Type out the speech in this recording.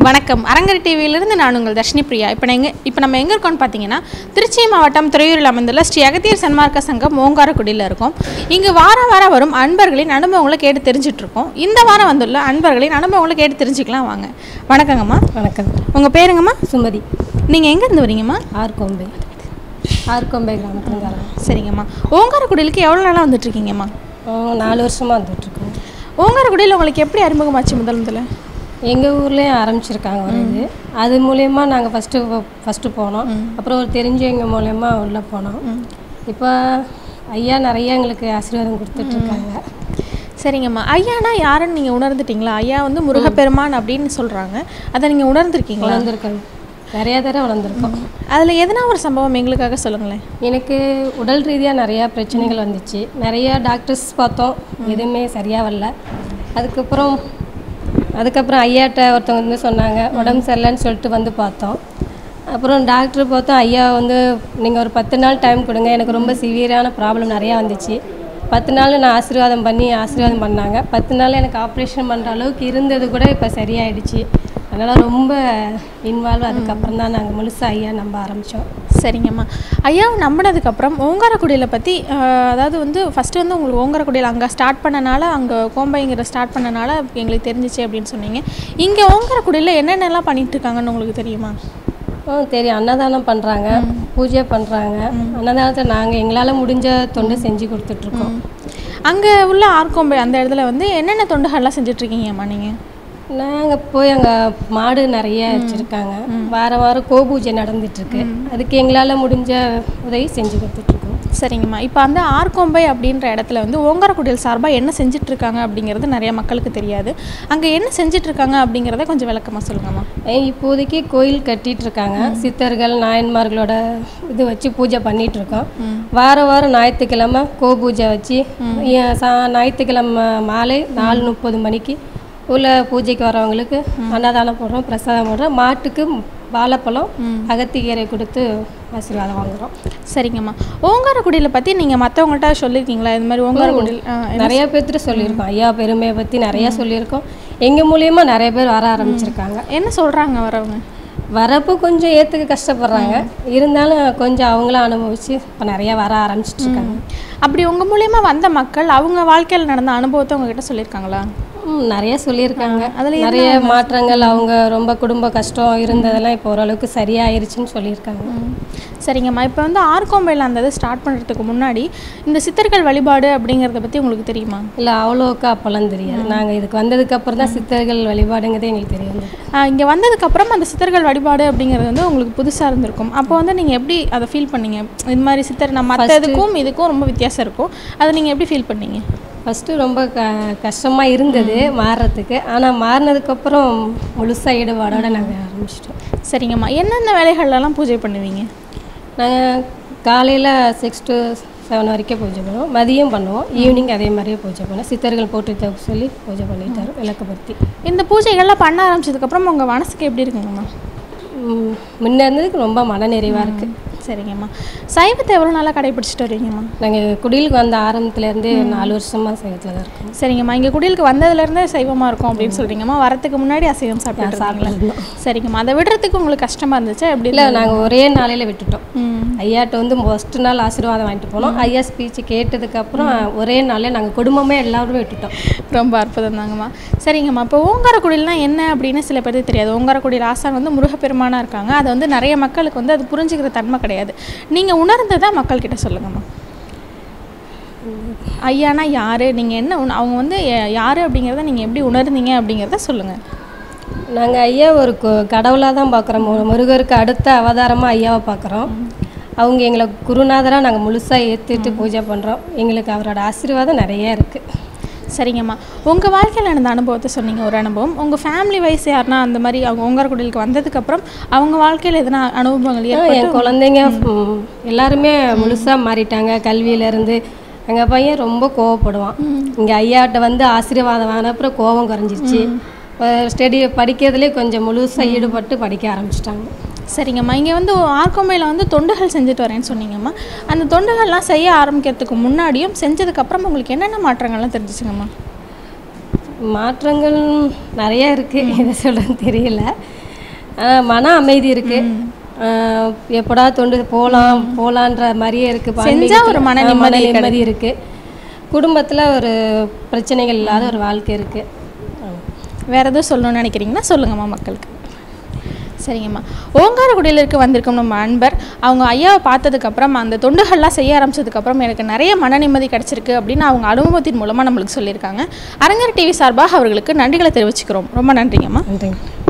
வணக்கம் அரங்கரி டிவியிலிருந்து நான் உங்கள் தர்ஷினி பிரியா இப்போ எங்க இப்போ நம்ம எங்கே இருக்கோம்னு பார்த்தீங்கன்னா திருச்சி மாவட்டம் துறையூரில் அமைந்துள்ள ஸ்ரீ அகத்தியர் சன்மார்க்க சங்கம் ஓங்காரக்குடியில் இருக்கோம் இங்கு வாரம் வாரம் வரும் அன்பர்களின் அனுபவங்களை கேட்டு தெரிஞ்சுட்டு இருக்கோம் இந்த வாரம் வந்துள்ள அன்பர்களின் அனுபவங்களை கேட்டு தெரிஞ்சுக்கலாம் வாங்க வணக்கங்கம்மா வணக்கம் உங்கள் பேருங்கம்மா சுமதி நீங்கள் எங்கேருந்து வரீங்கம்மா ஆர்கொம்பை ஆர்கொம்பை கிராமத்துலேருந்து வரோம் சரிங்கம்மா ஓங்காரக்குடிலுக்கு எவ்வளோ நாளாக வந்துட்டுருக்கீங்கம்மா நாலு வருஷமாக வந்துட்டுருக்கோம் ஓங்காரக்குடியில் உங்களுக்கு எப்படி அறிமுகமாச்சு முதல் முதல்ல எங்கள் ஊர்லேயும் ஆரம்பிச்சிருக்காங்க ஒரு இது அது மூலயமா நாங்கள் ஃபஸ்ட்டு ஃபஸ்ட்டு போனோம் அப்புறம் ஒரு தெரிஞ்சவங்க மூலயமா உள்ளே போனோம் இப்போ ஐயா நிறைய எங்களுக்கு ஆசீர்வாதம் கொடுத்துட்ருக்காங்க சரிங்கம்மா ஐயானா யாருன்னு நீங்கள் உணர்ந்துட்டீங்களா ஐயா வந்து முருகப்பெருமான் அப்படின்னு சொல்கிறாங்க அதை நீங்கள் உணர்ந்துருக்கீங்களா வளர்ந்துருக்கோம் நிறையா தடவை வளர்ந்துருக்கோம் அதில் எதனா ஒரு சம்பவம் எங்களுக்காக சொல்லுங்களேன் எனக்கு உடல் ரீதியாக நிறையா பிரச்சனைகள் வந்துச்சு நிறையா டாக்டர்ஸ் பார்த்தோம் எதுவுமே சரியாக வரல அதுக்கப்புறம் அதுக்கப்புறம் ஐயாட்ட ஒருத்தவங்க வந்து சொன்னாங்க உடம்பு சரியில்லைன்னு சொல்லிட்டு வந்து பார்த்தோம் அப்புறம் டாக்டர் பார்த்தோம் ஐயா வந்து நீங்கள் ஒரு பத்து நாள் டைம் கொடுங்க எனக்கு ரொம்ப சிவியரான ப்ராப்ளம் நிறையா வந்துச்சு பத்து நாள் நான் ஆசீர்வாதம் பண்ணி ஆசீர்வாதம் பண்ணாங்க பத்து நாள் எனக்கு ஆப்ரேஷன் பண்ணுற அளவுக்கு இருந்தது கூட இப்போ சரியாயிடுச்சு அதனால் ரொம்ப இன்வால்வ் அதுக்கப்புறம் தான் நாங்கள் முழுசாக ஐயா நம்ப ஆரம்பித்தோம் சரிங்கம்மா ஐயாவை நம்பினதுக்கப்புறம் ஓங்காரக்குடியில் பற்றி அதாவது வந்து ஃபஸ்ட்டு வந்து உங்களுக்கு ஓங்காரக்குடியில் அங்கே ஸ்டார்ட் பண்ணனால அங்கே கோம்பைங்கிற ஸ்டார்ட் பண்ணனால எங்களுக்கு தெரிஞ்சிச்சு அப்படின்னு சொன்னீங்க இங்கே ஓங்காரக்குடியில் என்னென்னலாம் பண்ணிட்டு இருக்காங்கன்னு உங்களுக்கு தெரியுமா ஆ தெரியும் அன்னதானம் பண்ணுறாங்க பூஜை பண்ணுறாங்க அன்னதானத்தை நாங்கள் எங்களால் முடிஞ்ச தொண்டு செஞ்சு கொடுத்துட்ருக்கோம் அங்கே உள்ள ஆர்கோம்பை அந்த இடத்துல வந்து என்னென்ன தொண்டுகள்லாம் செஞ்சிட்ருக்கீங்கம்மா நீங்கள் நாங்கள் போய் அங்கே மாடு நிறைய வச்சுருக்காங்க வாரம் வாரம் கோபூஜை நடந்துட்டுருக்கு அதுக்கு எங்களால் முடிஞ்ச உதவி செஞ்சு கொடுத்துட்ருக்கோம் சரிங்கம்மா இப்போ அந்த ஆர்கோம்பை அப்படின்ற இடத்துல வந்து ஓங்காரக்குடியில் சார்பாக என்ன செஞ்சிட்ருக்காங்க அப்படிங்கிறது நிறைய மக்களுக்கு தெரியாது அங்கே என்ன செஞ்சிட்ருக்காங்க அப்படிங்கிறத கொஞ்சம் விளக்கமாக சொல்லுங்கம்மா ஏன் இப்போதைக்கு கோயில் கட்டிட்டு இருக்காங்க சித்தர்கள் நாயன்மார்களோட இது வச்சு பூஜை பண்ணிட்டு இருக்கோம் வாரம் வாரம் ஞாயிற்றுக்கிழமை கோபூஜை வச்சு ஏன் சா- ஞாயிற்றுக்கிழமை மாலை நாலு முப்பது மணிக்கு உள்ள பூஜைக்கு வரவங்களுக்கு அன்னதானம் போடுறோம் பிரசாதம் போடுறோம் மாட்டுக்கு வாழைப்பழம் அகத்திக்கீரை கொடுத்து ஆசீர்வாதம் வாங்குறோம் சரிங்கம்மா ஓங்காரக்குடியில் பற்றி நீங்கள் மற்றவங்கள்ட்ட சொல்லியிருக்கீங்களா இது மாதிரி ஓங்காரக்குடியில் ஆ, நிறைய பேர்த்துட்டு சொல்லியிருக்கோம் ஐயா பெருமையை பற்றி நிறைய சொல்லியிருக்கோம் எங்கள் மூலியமாக நிறைய பேர் வர ஆரம்பிச்சிருக்காங்க என்ன சொல்கிறாங்க வரவங்க வரப்போ கொஞ்சம் ஏற்றுக்க கஷ்டப்படுறாங்க இருந்தாலும் கொஞ்சம் அவங்களும் அனுபவிச்சு இப்போ நிறைய வர ஆரம்பிச்சிட்டு இருக்காங்க அப்படி உங்கள் மூலியமா வந்த மக்கள் அவங்க வாழ்க்கையில் நடந்த அனுபவத்தை உங்ககிட்ட சொல்லியிருக்காங்களா ம், நிறைய சொல்லியிருக்காங்க அதுல நிறைய மாற்றங்கள் அவங்க ரொம்ப குடும்ப கஷ்டம் இருந்ததெல்லாம் இப்போ ஓரளவுக்கு சரியாயிருச்சுன்னு சொல்லியிருக்காங்க ம். சரிங்கம்மா இப்போ வந்து ஆர்கோம்பையில் அந்த இது ஸ்டார்ட் பண்ணுறதுக்கு முன்னாடி இந்த சித்தர்கள் வழிபாடு அப்படிங்கிறத பற்றி உங்களுக்கு தெரியுமா இல்லை அவ்வளோக்கா அப்போல்லாம் தெரியாது நாங்கள் இதுக்கு வந்ததுக்கு அப்புறம் தான் சித்தர்கள் வழிபாடுங்கிறதே எங்களுக்கு தெரிய வந்தது இங்கே வந்ததுக்கப்புறம் அந்த சித்தர்கள் வழிபாடு அப்படிங்கிறது வந்து உங்களுக்கு புதுசாக இருந்திருக்கும் அப்போ வந்து நீங்கள் எப்படி அதை ஃபீல் பண்ணீங்க இது மாதிரி சித்தர் நம்ம மற்றதுக்கும் இதுக்கும் ரொம்ப வித்தியாசம் இருக்கும் அதை நீங்கள் எப்படி ஃபீல் பண்ணீங்க ஃபஸ்ட்டு ரொம்ப க கஷ்டமாக இருந்தது மாறுறதுக்கு ஆனால் மாறினதுக்கப்புறம் முழுசாக ஈடுபாடோட நாங்கள் ஆரம்பிச்சிட்டோம் சரிங்கம்மா என்னென்ன வேலைகள்லாம் பூஜை பண்ணுவீங்க நாங்கள் காலையில் சிக்ஸ் டு செவன் வரைக்கும் பூஜை பண்ணுவோம் மதியம் பண்ணுவோம் ஈவினிங் அதே மாதிரியே பூஜை பண்ணுவோம் சித்தர்கள் போட்டு தர சொல்லி பூஜை பண்ணிட்டு வரோம் விளக்கு பற்றி இந்த பூஜைகள்லாம் பண்ண ஆரம்பிச்சதுக்கப்புறம் உங்கள் மனசுக்கு எப்படி இருக்குங்கம்மா முன்ன இருந்ததுக்கு ரொம்ப மனநிறைவாக இருக்குது சரிங்கம்மா சைவத்தை எவ்வளோ நாளாக கடைபிடிச்சிட்டு வருவீங்கம்மா நாங்கள் குடிலுக்கு வந்த ஆரம்பத்துலேருந்தே நாலு வருஷமாக சைவத்தில் தான் இருக்கோம் சரிங்கம்மா இங்கே குடிலுக்கு வந்ததுலேருந்தே சைவமாக இருக்கும் அப்படின்னு சொல்கிறீங்கம்மா வரத்துக்கு முன்னாடி அசைவம் சாப்பிட்டு சாப்பிட்லாம் சரிங்கம்மா அதை விடுறதுக்கு உங்களுக்கு கஷ்டமாக இருந்துச்சா எப்படி இல்லை நாங்கள் ஒரே நாளையில் விட்டுட்டோம் ம் ஐயாட்ட வந்து ஃபஸ்ட்டு நாள் ஆசீர்வாதம் வாங்கிட்டு போனோம் ஐயா ஸ்பீச் கேட்டதுக்கப்புறம் ஒரே நாளில் நாங்கள் குடும்பமே எல்லாருமே விட்டுட்டோம் ரொம்ப அற்புதம் தாங்கம்மா சரிங்கம்மா இப்போ ஓங்காரக்குடியில்னா என்ன அப்படின்னு சில பேருக்கு தெரியாது ஓங்காரக்குடியில் ஆசான் வந்து முருகப்பெருமானாக இருக்காங்க அதை வந்து நிறைய மக்களுக்கு வந்து அது புரிஞ்சுக்கிற தன்மை கிடையாது நீங்கள் உணர்ந்ததை மக்கள்கிட்ட சொல்லுங்கம்மா ஐயானா யார் நீங்கள் என்ன உண- அவங்க வந்து ய- யார் அப்படிங்கிறத நீங்கள் எப்படி உணர்ந்தீங்க அப்படிங்கிறத சொல்லுங்கள் நாங்கள் ஐயா ஒரு கு- கடவுளாக தான் பார்க்குறோம் முருகருக்கு அடுத்த அவதாரமாக ஐயாவை பார்க்குறோம் அவங்க எங்களை குருநாதராக நாங்கள் முழுசாக ஏற்றுட்டு பூஜை பண்ணுறோம் எங்களுக்கு அவரோட ஆசீர்வாதம் நிறைய இருக்குது சரிங்கம்மா உங்கள் வாழ்க்கையில் நடந்த அனுபவத்தை சொன்னீங்க ஒரு அனுபவம் உங்கள் ஃபேமிலி வைஸ் யாருன்னா அந்த மாதிரி அவங்க ஓங்காரக்குடிலுக்கு வந்ததுக்கப்புறம் அவங்க வாழ்க்கையில் எதனா அனுபவங்கள் ஏற்பட்டு என் குழந்தைங்க ம், எல்லாருமே முழுசாக மாறிட்டாங்க கல்வியிலேருந்து எங்கள் பையன் ரொம்ப கோவப்படுவான் இங்கே ஐயாட்ட வந்து ஆசீர்வாதம் வாங்கின அப்புறம் கோவம் குறைஞ்சிருச்சு ஸ்டடி படிக்கிறதுலே கொஞ்சம் முழுசாக ஈடுபட்டு படிக்க ஆரம்பிச்சிட்டாங்க சரிங்கம்மா இங்கே வந்து ஆர்கோமையில் வந்து தொண்டுகள் செஞ்சுட்டு வரேன்னு சொன்னீங்கம்மா அந்த தொண்டுகள்லாம் செய்ய ஆரம்பிக்கிறதுக்கு முன்னாடியும் செஞ்சதுக்கப்புறம் உங்களுக்கு என்னென்ன மாற்றங்கள்லாம் தெரிஞ்சிச்சுங்கம்மா மாற்றங்கள் நிறைய இருக்குது எதை சொல்கிறேன்னு தெரியல ஆனா, மன அமைதி இருக்குது எப்படா தொண்டு போகலாம் போகலான்ற மாதிரியே இருக்குது செஞ்சா ஒரு மன நிம்மதி நிம்மதி இருக்குது குடும்பத்தில் ஒரு பிரச்சனைகள் இல்லாத ஒரு வாழ்க்கை இருக்குது வேறு எதுவும் சொல்லணும்னு நினைக்கிறீங்கன்னா சொல்லுங்கம்மா மக்களுக்கு சரிங்கம்மா ஓங்காரக்குடியில் இருக்க வந்திருக்கும் நம்ம அன்பர் அவங்க ஐயாவை பார்த்ததுக்கப்புறம் அந்த தொண்டுகள்லாம் செய்ய ஆரம்பிச்சதுக்கப்புறம் எனக்கு நிறைய மன நிம்மதி கிடச்சிருக்கு அப்படின்னு அவங்க அனுபவத்தின் மூலமாக நம்மளுக்கு சொல்லியிருக்காங்க அரங்கர் டிவி சார்பாக அவர்களுக்கு நன்றிகளை தெரிவிச்சுக்கிறோம் ரொம்ப நன்றிங்கம்மா நன்றிங்க